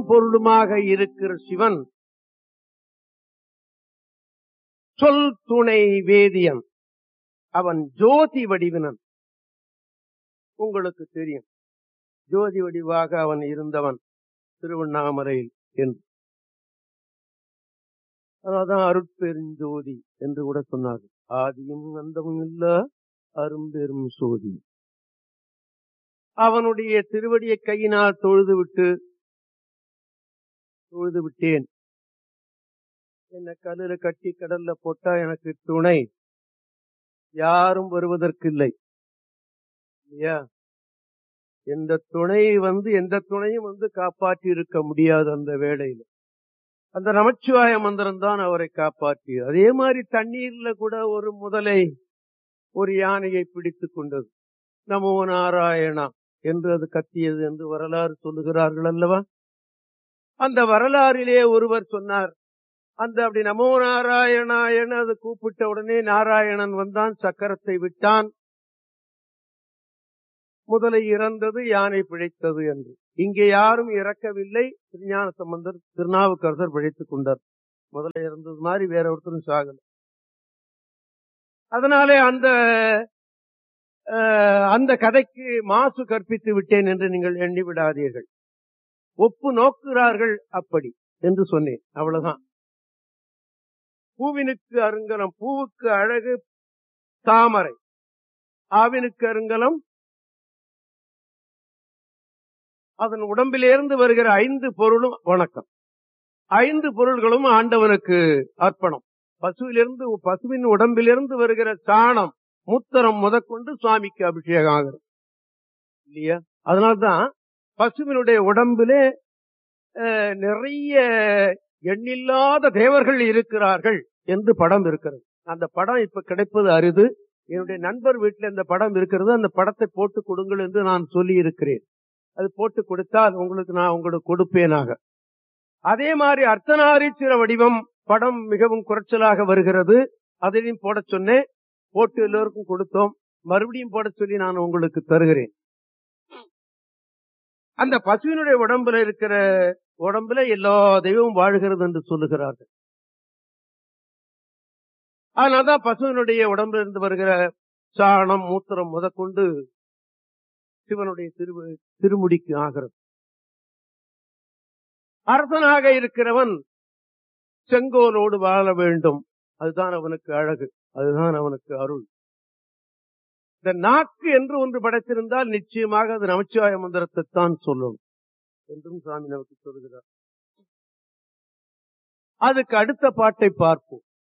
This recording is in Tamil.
சொல்லும் பொருளுமாக இருக்கிற சிவன் சொல் துணை வேதியன் அவன் ஜோதி வடிவினன் உங்களுக்கு தெரியும் ஜோதி வடிவாக அவன் இருந்தவன் திருவண்ணாமலையில் என்று அதான் அருட்பெருஞ்சோதி என்று கூட சொன்னார்கள் ஆதியும் அந்தமும் இல்ல அரும்பெரும் சோதி அவனுடைய திருவடியை கையினால் தொழுது விட்டு தொழுது விட்டேன் என்ன கல்லுல கட்டி கடல்ல போட்டா எனக்கு துணை யாரும் வருவதற்கில்லை இல்லையா எந்த துணை வந்து எந்த துணையும் வந்து காப்பாற்றி இருக்க முடியாது அந்த வேளையில அந்த நமச்சிவாய மந்திரம் தான் அவரை காப்பாற்றி அதே மாதிரி தண்ணீர்ல கூட ஒரு முதலை ஒரு யானையை பிடித்துக் கொண்டது நமோ நாராயணா என்று அது கத்தியது என்று வரலாறு சொல்லுகிறார்கள் அல்லவா அந்த வரலாறிலே ஒருவர் சொன்னார் அந்த அப்படி நமோ நாராயணாயன அது கூப்பிட்ட உடனே நாராயணன் வந்தான் சக்கரத்தை விட்டான் முதலை இறந்தது யானை பிழைத்தது என்று இங்கே யாரும் இறக்கவில்லை திருஞான சம்பந்தர் திருநாவுக்கரசர் பிழைத்துக் கொண்டார் முதல்ல இறந்தது மாதிரி வேற ஒருத்தரும் சாகல அதனாலே அந்த அந்த கதைக்கு மாசு கற்பித்து விட்டேன் என்று நீங்கள் எண்ணி விடாதீர்கள் ஒப்பு நோக்குகிறார்கள் அப்படி என்று சொன்னேன் அவ்வளவுதான் பூவினுக்கு அருங்கலம் பூவுக்கு அழகு தாமரை ஆவினுக்கு அருங்கலம் அதன் உடம்பிலிருந்து வருகிற ஐந்து பொருளும் வணக்கம் ஐந்து பொருள்களும் ஆண்டவனுக்கு அர்ப்பணம் பசுவிலிருந்து பசுவின் உடம்பிலிருந்து வருகிற சாணம் மூத்தரம் முதற்கொண்டு சுவாமிக்கு அபிஷேகம் ஆகிறது இல்லையா அதனால்தான் பசுவினுடைய உடம்பிலே நிறைய எண்ணில்லாத தேவர்கள் இருக்கிறார்கள் என்று படம் இருக்கிறது அந்த படம் இப்ப கிடைப்பது அரிது என்னுடைய நண்பர் வீட்டில் இந்த படம் இருக்கிறது அந்த படத்தை போட்டு கொடுங்கள் என்று நான் சொல்லி இருக்கிறேன் அது போட்டு கொடுத்தால் உங்களுக்கு நான் உங்களுக்கு கொடுப்பேனாக அதே மாதிரி அர்த்தநாரீஸ்வர வடிவம் படம் மிகவும் குறைச்சலாக வருகிறது அதையும் போட சொன்னேன் போட்டு எல்லோருக்கும் கொடுத்தோம் மறுபடியும் போட சொல்லி நான் உங்களுக்கு தருகிறேன் அந்த பசுவினுடைய உடம்புல இருக்கிற உடம்புல எல்லா தெய்வமும் வாழ்கிறது என்று சொல்லுகிறார்கள் அதனால்தான் பசுவினுடைய உடம்புல இருந்து வருகிற சாணம் மூத்திரம் முதற்கொண்டு சிவனுடைய திரு திருமுடிக்கு ஆகிறது அரசனாக இருக்கிறவன் செங்கோலோடு வாழ வேண்டும் அதுதான் அவனுக்கு அழகு அதுதான் அவனுக்கு அருள் இந்த நாக்கு என்று ஒன்று படைத்திருந்தால் நிச்சயமாக அது நமச்சிவாய மந்திரத்தை தான் சொல்லணும் என்றும் சாமி நமக்கு சொல்கிறார் அதுக்கு அடுத்த பாட்டை பார்ப்போம்